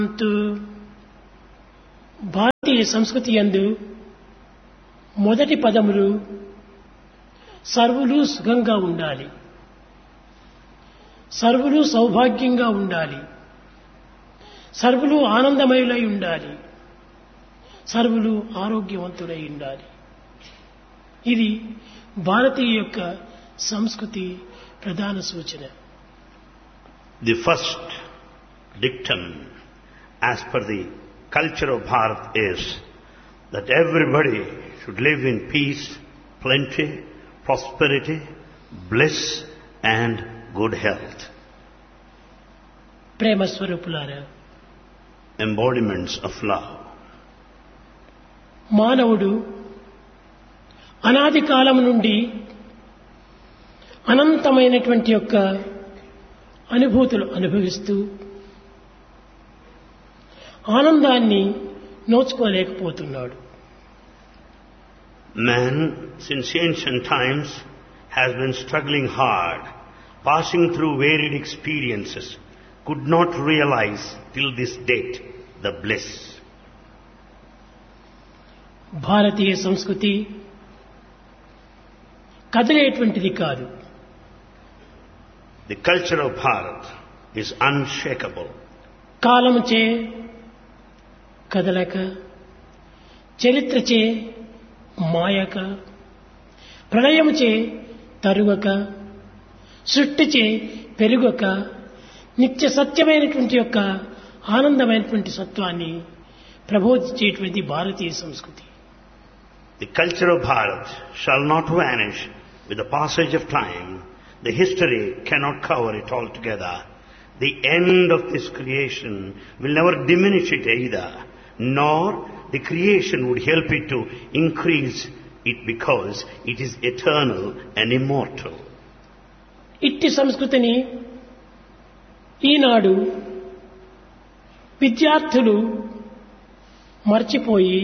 అంటూ భారతీయ సంస్కృతి యందు మొదటి పదములు సర్వులు సుఖంగా ఉండాలి సర్వులు సౌభాగ్యంగా ఉండాలి సర్వులు ఆనందమయులై ఉండాలి సర్వులు ఆరోగ్యవంతులై ఉండాలి ఇది భారతీయ యొక్క సంస్కృతి ప్రధాన సూచన The first dictum as per the culture of Bharat is that everybody should live in peace, plenty, prosperity, bliss and good health. ప్రేమ స్వరూపులారా Embodiments of love. మానవుడు అనాది కాలం నుండి అనంతమైనటువంటి యొక్క అనుభూతులు అనుభవిస్తూ ఆనందాన్ని నోచుకోలేకపోతున్నాడు Man, since ancient times, has been struggling hard, passing through varied experiences, could not realize till this date the bliss. భారతీయ సంస్కృతి కదిలేటువంటిది కాదు The culture of Bharat is unshakable. కాలముచే కదలక చరిత్రచే మాయక ప్రళయముచే తరువక సృష్టిచే పెరుగక నిత్య సత్యమైనటువంటి యొక్క ఆనందమైనటువంటి సత్వాన్ని ప్రబోధించేటువంటి భారతీయ సంస్కృతి The culture of Bharat shall not vanish with the passage of time. The history cannot cover it altogether. The end of this creation will never diminish it either, nor the creation would help it to increase it because it is eternal and immortal. ఇట్టి సంస్కృతిని ఈనాడు విద్యార్థులు మర్చిపోయి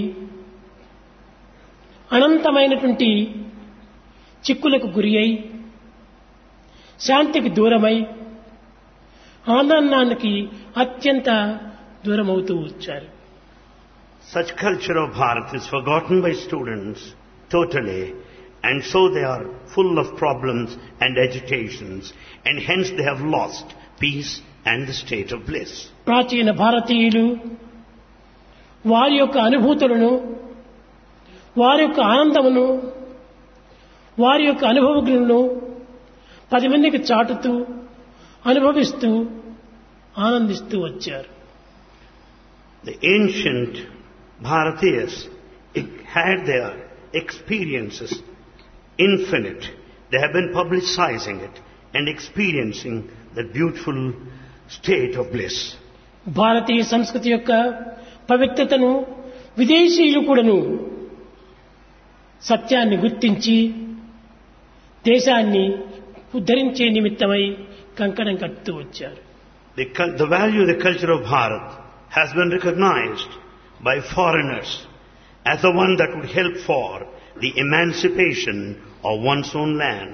అనంతమైనటువంటి చిక్కులకు గురి అయి శాంతికి దూరమై ఆనందానికి అత్యంత దూరమవుతూ వచ్చారు Such culture of Bharat is forgotten by students totally and so they are full of problems and agitations and hence they have lost peace and the state of bliss. ప్రాచీన భారతీయులు వారి యొక్క అనుభూతులను వారి యొక్క ఆనందమును వారి యొక్క అనుభవములను పది మందికి చాటుతూ అనుభవిస్తూ ఆనందిస్తూ వచ్చారు The ancient Bharatiyas had their experiences infinite. They have been publicizing it and experiencing that beautiful state of bliss. భారతీయ సంస్కృతి యొక్క పవిత్రతను విదేశీయులు కూడాను సత్యాన్ని గుర్తించి దేశాన్ని ఉద్ధరించే నిమిత్తమై కంకణం కట్టుతూ వచ్చారు The, cul- the value of the culture of Bharat has been recognized by foreigners as the one that would help for the emancipation of one's own land.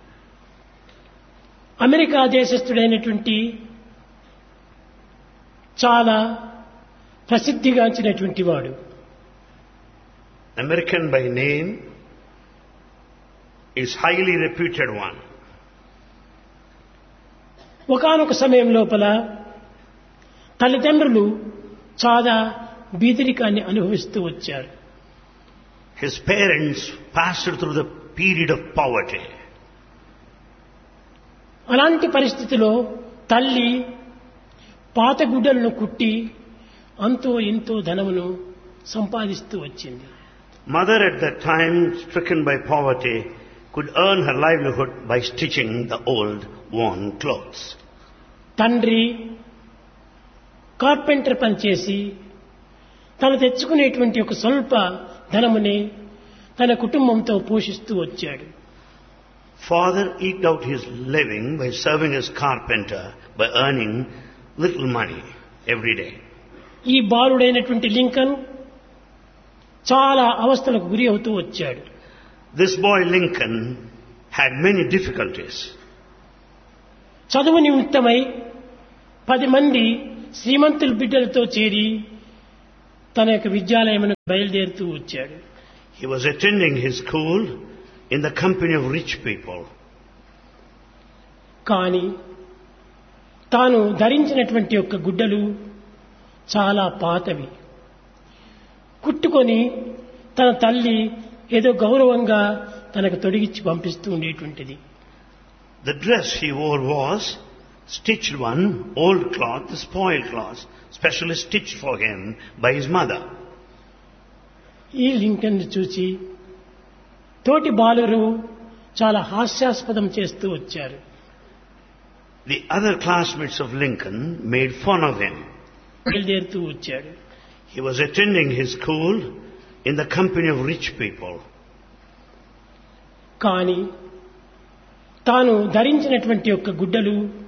America దేశస్థుడైనటువంటి చాలా ప్రసిద్ధిగాంచినటువంటి వాడు American by name is highly reputed one. ఒకానొక సమయం లోపల తల్లిదండ్రులు చాలా బీదరికాన్ని అనుభవిస్తూ వచ్చారు His parents passed through the period of poverty. అలాంటి పరిస్థితిలో తల్లి పాత గుడ్డలను కుట్టి అంతో ఇంతో ధనమును సంపాదిస్తూ వచ్చింది Mother at that time, stricken by poverty, could earn her livelihood by stitching the old worn clothes. తండ్రి కార్పెంటర్ పనిచేసి తను తెచ్చుకునేటువంటి ఒక స్వల్ప ధనముని తన కుటుంబంతో పోషిస్తూ వచ్చాడు Father eked out his living by serving as carpenter by earning little money every day. ఈ బాలుడైనటువంటి లింకన్ చాలా అవస్థలకు గురి అవుతూ వచ్చాడు This boy Lincoln had many difficulties. చదువు నిమిత్తమై పది మంది శ్రీమంతుల బిడ్డలతో చేరి తన యొక్క విద్యాలయమును బయలుదేరుతూ వచ్చాడు He was attending his school in the company of rich people. కానీ తాను ధరించినటువంటి యొక్క గుడ్డలు చాలా పాతవి కుట్టుకొని తన తల్లి ఏదో గౌరవంగా తనకు తొడిగిచ్చి పంపిస్తూ ఉండేటువంటిది The dress he wore was stitched one, old cloth, spoiled cloth, specially stitched for him by his mother. ఈ లింకన్ చూసి తోటి బాలురు చాలా హాస్యాస్పదం చేస్తూ వచ్చారు The other classmates of Lincoln made fun of him. బయలుదేరుతూ వచ్చాడు He was attending his school in the company of rich people. కానీ తాను ధరించినటువంటి యొక్క గుడ్డలు